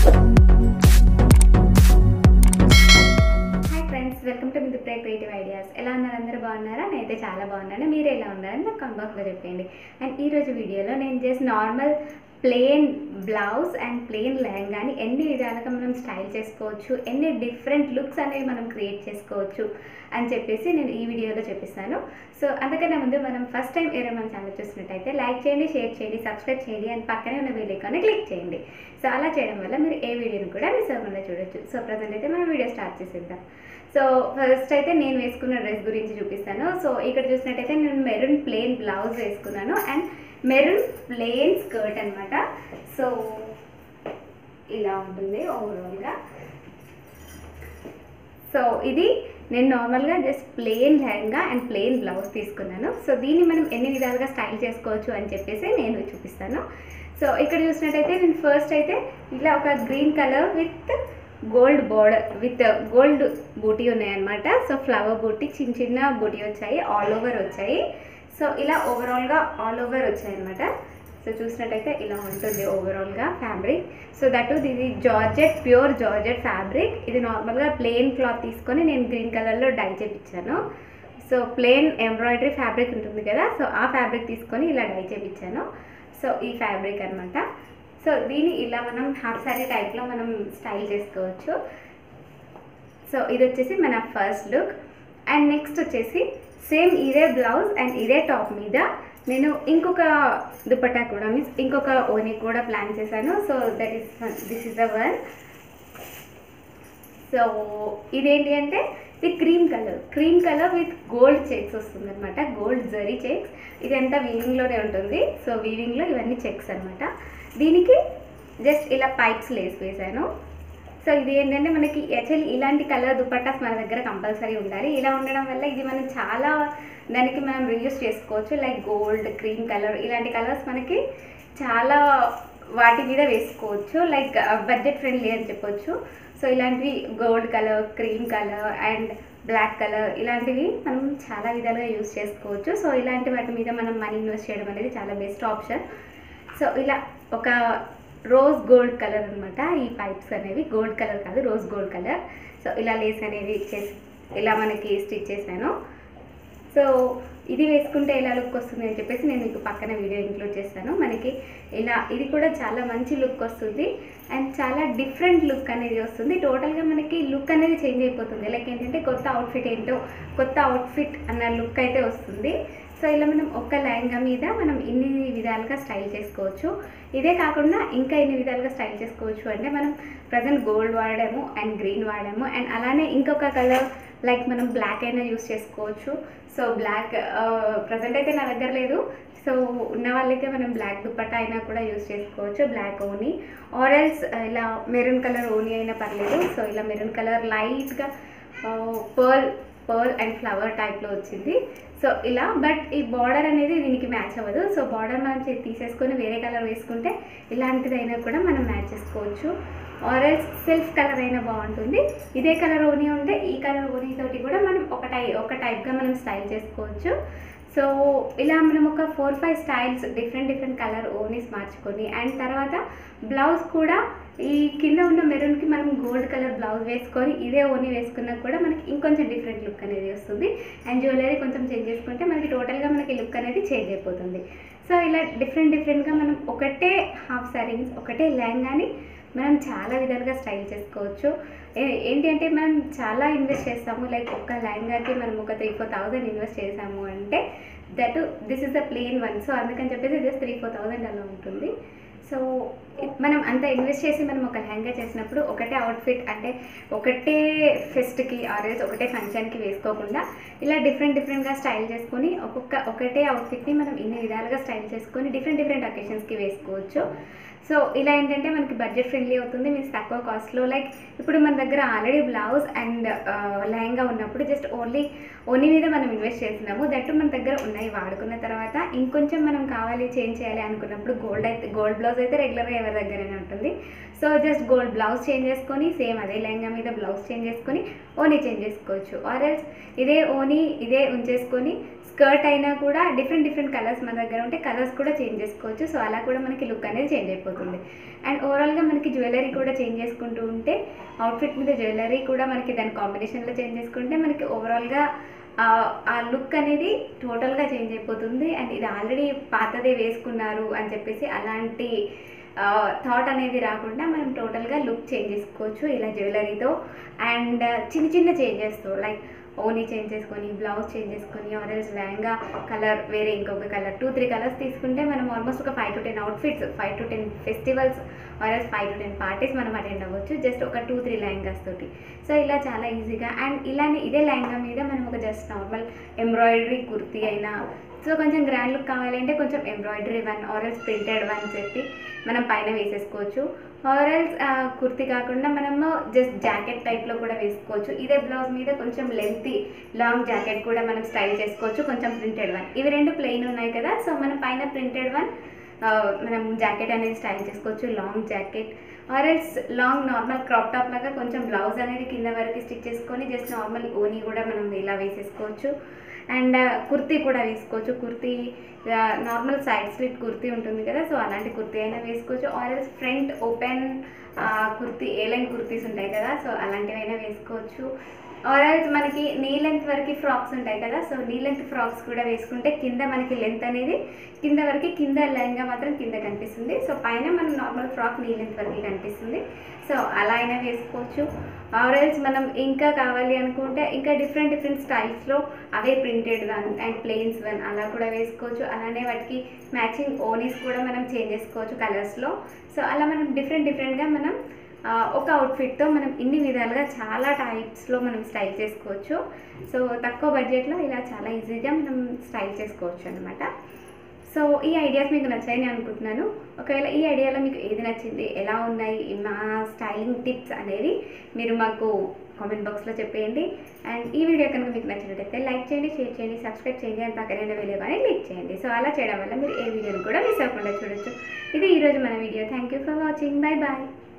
hi friends welcome to మిదు ప్రే creative ideas ఎలా ఉన్నారు అందరూ బాగున్నారా నేనైతే చాలా బాగున్నాను మీరు ఎలా ఉన్నారని నాకు కామెంట్ బాక్స్లో చెప్పండి అండ్ ఈరోజు వీడియోలో నేను just normal plain blouse and plain లెహంగాని ఎన్ని విధాలుగా మనం స్టైల్ చేసుకోవచ్చు ఎన్ని డిఫరెంట్ లుక్స్ అనేవి మనం క్రియేట్ చేసుకోవచ్చు అని చెప్పేసి నేను ఈ వీడియోలో చెప్పిస్తాను సో అంతకన్నా ముందు మనం ఫస్ట్ టైం ఎవరైనా మన ఛానల్ చూసినట్టయితే లైక్ చేయండి షేర్ చేయండి సబ్స్క్రైబ్ చేయండి అండ్ పక్కనే ఉన్న బెల్ ఐకాన్ని క్లిక్ చేయండి సో అలా చేయడం వల్ల మీరు ఏ వీడియోని కూడా మిస్ అవ్వకుండా చూడొచ్చు సో ప్రజెంట్ అయితే మనం వీడియో స్టార్ట్ చేసేద్దాం సో ఫస్ట్ అయితే నేను వేసుకున్న డ్రెస్ గురించి చూపిస్తాను సో ఇక్కడ చూసినట్టయితే నేను మెరూన్ ప్లెయిన్ బ్లౌజ్ వేసుకున్నాను అండ్ మెరూన్ ప్లెయిన్ స్కర్ట్ అనమాట సో ఇలా ఉంటుంది ఓవరాల్గా సో ఇది నేను నార్మల్గా just plain lehenga and plain blouse తీసుకున్నాను సో దీన్ని మనం ఎన్ని విధాలుగా స్టైల్ చేసుకోవచ్చు అని చెప్పేసి నేను చూపిస్తాను సో ఇక్కడ చూసినట్టయితే నేను ఫస్ట్ అయితే ఇలా ఒక green colour with gold border with gold బూటీ ఉన్నాయన్నమాట సో ఫ్లవర్ బూటీ చిన్న చిన్న బూటీ వచ్చాయి ఆల్ ఓవర్ వచ్చాయి సో ఇలా ఓవరాల్గా ఆల్ ఓవర్ వచ్చాయి అనమాట సో చూసినట్టయితే ఇలా ఉంటుంది ఓవరాల్గా ఫ్యాబ్రిక్ సో దట్ ఇది జార్జెట్ ప్యూర్ జార్జెట్ ఫ్యాబ్రిక్ ఇది నార్మల్గా ప్లెయిన్ క్లాత్ తీసుకొని నేను గ్రీన్ కలర్లో డై చేపించాను సో ప్లెయిన్ ఎంబ్రాయిడరీ ఫ్యాబ్రిక్ ఉంటుంది కదా సో ఆ ఫ్యాబ్రిక్ తీసుకొని ఇలా డై చేపించాను సో ఈ ఫ్యాబ్రిక్ అనమాట సో దీన్ని ఇలా మనం హాఫ్ సారీ టైప్లో మనం స్టైల్ చేసుకోవచ్చు సో ఇది వచ్చేసి మన ఫస్ట్ లుక్ అండ్ నెక్స్ట్ వచ్చేసి సేమ్ ఇదే బ్లౌజ్ అండ్ ఇదే టాప్ మీద నేను ఇంకొక దుపట్టా కూడా మీన్స్ ఇంకొక ఓని కూడా ప్లాన్ చేశాను so that is this is the one so ఇదేంటి అంటే ఇది cream colour cream colour with gold checks వస్తుంది అనమాట గోల్డ్ జరీ చెక్స్ ఇదంతా వీవింగ్లోనే ఉంటుంది సో వీవింగ్లో ఇవన్నీ చెక్స్ అనమాట దీనికి జస్ట్ ఇలా పైప్స్ లేస్ వేసాను సో ఇది ఏంటంటే మనకి యాక్చువల్లీ ఇలాంటి కలర్ దుపట్టాస్ మన దగ్గర కంపల్సరీ ఉండాలి ఇలా ఉండడం వల్ల ఇది మనం చాలా దానికి మనం రియూస్ చేసుకోవచ్చు లైక్ గోల్డ్ క్రీమ్ కలర్ ఇలాంటి కలర్స్ మనకి చాలా వాటి మీద వేసుకోవచ్చు లైక్ బడ్జెట్ ఫ్రెండ్లీ అని చెప్పొచ్చు సో ఇలాంటివి gold colour cream colour and black colour ఇలాంటివి మనం చాలా విధాలుగా యూస్ చేసుకోవచ్చు సో ఇలాంటి వాటి మీద మనం మనీ ఇన్వెస్ట్ చేయడం అనేది చాలా బెస్ట్ ఆప్షన్ సో ఇలా ఒక రోజ్ గోల్డ్ కలర్ అనమాట ఈ పైప్స్ అనేవి గోల్డ్ కలర్ కాదు రోజ్ గోల్డ్ కలర్ సో ఇలా లేస్ అనేవి చేసి ఇలా మనకి స్టిచ్ చేశాను సో ఇది వేసుకుంటే ఎలా లుక్ వస్తుంది అని చెప్పేసి నేను మీకు పక్కన వీడియో ఇంక్లూడ్ చేస్తాను మనకి ఇలా ఇది కూడా చాలా మంచి లుక్ వస్తుంది అండ్ చాలా డిఫరెంట్ లుక్ అనేది వస్తుంది టోటల్గా మనకి లుక్ అనేది చేంజ్ అయిపోతుంది లైక్ ఏంటంటే కొత్త అవుట్ఫిట్ ఏంటో కొత్త అవుట్ఫిట్ అన్న లుక్ అయితే వస్తుంది సో ఇలా మనం ఒక్క లెహంగా మీద మనం ఇన్ని విధాలుగా స్టైల్ చేసుకోవచ్చు ఇదే కాకుండా ఇంకా ఎన్ని విధాలుగా స్టైల్ చేసుకోవచ్చు అంటే మనం ప్రజెంట్ గోల్డ్ వాడాము అండ్ గ్రీన్ వాడాము అండ్ అలానే ఇంకొక కలర్ లైక్ మనం బ్లాక్ అయినా యూస్ చేసుకోవచ్చు సో బ్లాక్ ప్రజెంట్ అయితే నా దగ్గర లేదు సో ఉన్న వాళ్ళైతే మనం బ్లాక్ దుపట్టా అయినా కూడా యూస్ చేసుకోవచ్చు బ్లాక్ ఓనీ ఆరెల్స్ ఇలా మెరూన్ కలర్ ఓనీ అయినా పర్లేదు సో ఇలా మెరూన్ కలర్ లైట్గా పర్ల్ పర్ల్ అండ్ ఫ్లవర్ టైప్లో వచ్చింది సో ఇలా బట్ ఈ బార్డర్ అనేది దీనికి మ్యాచ్ అవ్వదు సో బార్డర్ మనం చే- తీసేసుకొని వేరే కలర్ వేసుకుంటే ఇలాంటిదైనా కూడా మనం మ్యాచ్ చేసుకోవచ్చు ఆరెల్స్ సెల్ఫ్ కలర్ అయినా బాగుంటుంది ఇదే కలర్ ఓనీ ఉంటే ఈ కలర్ ఓనీ తోటి కూడా మనం ఒక టై ఒక టైప్గా మనం స్టైల్ చేసుకోవచ్చు సో ఇలా మనం ఒక four five styles different different colour ఓనీస్ మార్చుకొని అండ్ తర్వాత బ్లౌజ్ కూడా ఈ కింద ఉన్న మెరూన్కి మనం గోల్డ్ కలర్ బ్లౌజ్ వేసుకొని ఇదే ఓనీ వేసుకున్నా కూడా మనకి ఇంకొంచెం డిఫరెంట్ లుక్ అనేది వస్తుంది అండ్ జ్యువెలరీ కొంచెం చేంజ్ చేసుకుంటే మనకి టోటల్గా మనకి లుక్ అనేది చేంజ్ అయిపోతుంది సో ఇలా డిఫరెంట్ డిఫరెంట్గా మనం ఒకటే హాఫ్ సారీ మీన్స్ ఒకటే లెహంగాని మనం చాలా విధాలుగా స్టైల్ చేసుకోవచ్చు ఏ- ఏంటి అంటే మనం చాలా ఇన్వెస్ట్ చేస్తాము లైక్ ఒక్క లెహంగాకి మనం ఒక త్రీ ఫోర్ థౌజండ్ ఇన్వెస్ట్ చేసాము అంటే that this is the plain one so అందుకని చెప్పేసి జస్ట్ త్రీ ఫోర్ థౌజండ్ అలా ఉంటుంది సో ఇ- మనం అంత ఇన్వెస్ట్ చేసి మనం ఒక లెహంగా చేసినప్పుడు ఒకటే అవుట్ఫిట్ అంటే ఒకటే ఫెస్ట్కి ఆర్ఎస్ ఒకటే ఫంక్షన్కి వేసుకోకుండా ఇలా డిఫరెంట్ డిఫరెంట్గా స్టైల్ చేసుకొని ఒక్కొక్క ఒకటే అవుట్ఫిట్ని మనం ఇన్ని విధాలుగా స్టైల్ చేసుకొని డిఫరెంట్ డిఫరెంట్ అకేషన్స్కి వేసుకోవచ్చు సో ఇలా ఏంటంటే మనకి బడ్జెట్ ఫ్రెండ్లీ అవుతుంది మీన్స్ తక్కువ కాస్ట్లో లైక్ ఇప్పుడు మన దగ్గర ఆల్రెడీ బ్లౌజ్ అండ్ లెహంగా ఉన్నప్పుడు జస్ట్ ఓన్లీ ఓనీ మీద మనం ఇన్వెస్ట్ చేస్తున్నాము దట్టు మన దగ్గర ఉన్నాయి వాడుకున్న తర్వాత ఇంకొంచెం మనం కావాలి చేంజ్ చేయాలి అనుకున్నప్పుడు గోల్డ్ అయితే గోల్డ్ బ్లౌజ్ అయితే రెగ్యులర్గా ఎవరి దగ్గరైనా ఉంటుంది so just gold blouse change చేసుకొని సేమ్ అదే లెహంగా మీద బ్లౌజ్ చేంజ్ చేసుకొని ఓనీ చేంజ్ చేసుకోవచ్చు ఆర్ ఎల్స్ ఇదే ఓనీ ఇదే ఉంచేసుకొని స్కర్ట్ అయినా కూడా డిఫరెంట్ డిఫరెంట్ కలర్స్ మన దగ్గర ఉంటే కలర్స్ కూడా చేంజ్ చేసుకోవచ్చు సో అలా కూడా మనకి లుక్ అనేది చేంజ్ అయిపోతుంది అండ్ ఓవరాల్గా మనకి జ్యువెలరీ కూడా చేంజ్ చేసుకుంటూ ఉంటే అవుట్ఫిట్ మీద జ్యువెలరీ కూడా మనకి దాని కాంబినేషన్లో చేంజ్ చేసుకుంటే మనకి ఓవరాల్గా ఆ లుక్ అనేది టోటల్గా చేంజ్ అయిపోతుంది అండ్ ఇది ఆల్రెడీ పాతదే వేసుకున్నారు అని చెప్పేసి అలాంటి థాట్ అనేది రాకుండా మనం టోటల్గా లుక్ చేంజ్ చేసుకోవచ్చు ఇలా జ్యువెలరీతో అండ్ చిన్న చిన్న చేంజెస్తో లైక్ ఓనీ చేంజ్ చేసుకొని బ్లౌజ్ చేంజ్ చేసుకొని ఆరెల్స్ లెహంగా కలర్ వేరే ఇంకొక కలర్ టూ త్రీ కలర్స్ తీసుకుంటే మనం ఆల్మోస్ట్ ఒక five to ten outfits five to ten festivals or else five to ten parties మనం అటెండ్ అవ్వచ్చు జస్ట్ ఒక టూ త్రీ లెహంగాస్ తోటి సో ఇలా చాలా ఈజీగా అండ్ ఇలానే ఇదే లెహంగా మీద మనం ఒక జస్ట్ నార్మల్ ఎంబ్రాయిడరీ కుర్తీ అయినా సో కొంచెం గ్రాండ్ లుక్ కావాలంటే కొంచెం embroidery one or else printed one చెప్పి మనం పైన వేసేసుకోవచ్చు ఆరెల్స్ కుర్తీ కాకుండా మనము జస్ట్ జాకెట్ టైప్లో కూడా వేసుకోవచ్చు ఇదే బ్లౌజ్ మీద కొంచెం లెంతీ లాంగ్ జాకెట్ కూడా మనం స్టైల్ చేసుకోవచ్చు కొంచెం ప్రింటెడ్ వన్ ఇవి రెండు ప్లెయిన్ ఉన్నాయి కదా సో మనం పైన ప్రింటెడ్ వన్ మనం జాకెట్ అనేది స్టైల్ చేసుకోవచ్చు long jacket or else long normal crop top లాగా కొంచెం బ్లౌజ్ అనేది కింద వరకు స్టిచ్ చేసుకొని జస్ట్ నార్మల్ ఓనీ కూడా మనం ఇలా వేసేసుకోవచ్చు అండ్ కుర్తీ కూడా వేసుకోవచ్చు kurti normal side slit kurti ఉంటుంది కదా సో అలాంటి కుర్తీ అయినా వేసుకోవచ్చు or else front open kurti A line kurtis ఉంటాయి కదా సో అలాంటివైనా వేసుకోవచ్చు ఆరెల్స్ మనకి నీ లెంత్ వరకు ఫ్రాక్స్ ఉంటాయి కదా సో నీ లెంత్ ఫ్రాక్స్ కూడా వేసుకుంటే కింద మనకి లెంత్ అనేది కింద వరకు కింద లెహంగా మాత్రం కింద కనిపిస్తుంది సో పైన మనం నార్మల్ ఫ్రాక్ నీ లెంత్ వరకు కనిపిస్తుంది సో అలా అయినా వేసుకోవచ్చు ఆరెల్స్ మనం ఇంకా కావాలి అనుకుంటే ఇంకా డిఫరెంట్ డిఫరెంట్ స్టైల్స్లో అవే printed one and plains one అలా కూడా వేసుకోవచ్చు అలానే వాటికి మ్యాచింగ్ ఓనీస్ కూడా మనం చేంజ్ చేసుకోవచ్చు కలర్స్లో సో అలా మనం డిఫరెంట్ డిఫరెంట్గా మనం ఒక అవుట్ఫిట్తో మనం ఇన్ని విధాలుగా చాలా టైప్స్లో మనం స్టైల్ చేసుకోవచ్చు సో తక్కువ బడ్జెట్లో ఇలా చాలా ఈజీగా మనం స్టైల్ చేసుకోవచ్చు అనమాట సో ఈ ఐడియాస్ మీకు నచ్చాయని అనుకుంటున్నాను ఒకవేళ ఈ ఐడియాలో మీకు ఏది నచ్చింది ఎలా ఉన్నాయి మా స్టైలింగ్ టిప్స్ అనేవి మీరు మాకు కామెంట్ బాక్స్లో చెప్పేయండి అండ్ ఈ వీడియో కనుక మీకు నచ్చినట్టయితే లైక్ చేయండి షేర్ చేయండి సబ్స్క్రైబ్ చేయండి అండ్ పక్కన వెళ్ళే కానీ క్లిక్ చేయండి సో అలా చేయడం వల్ల మీరు ఏ వీడియోని కూడా మిస్ అవ్వకుండా చూడొచ్చు ఇది ఈరోజు మన video thank you for watching bye bye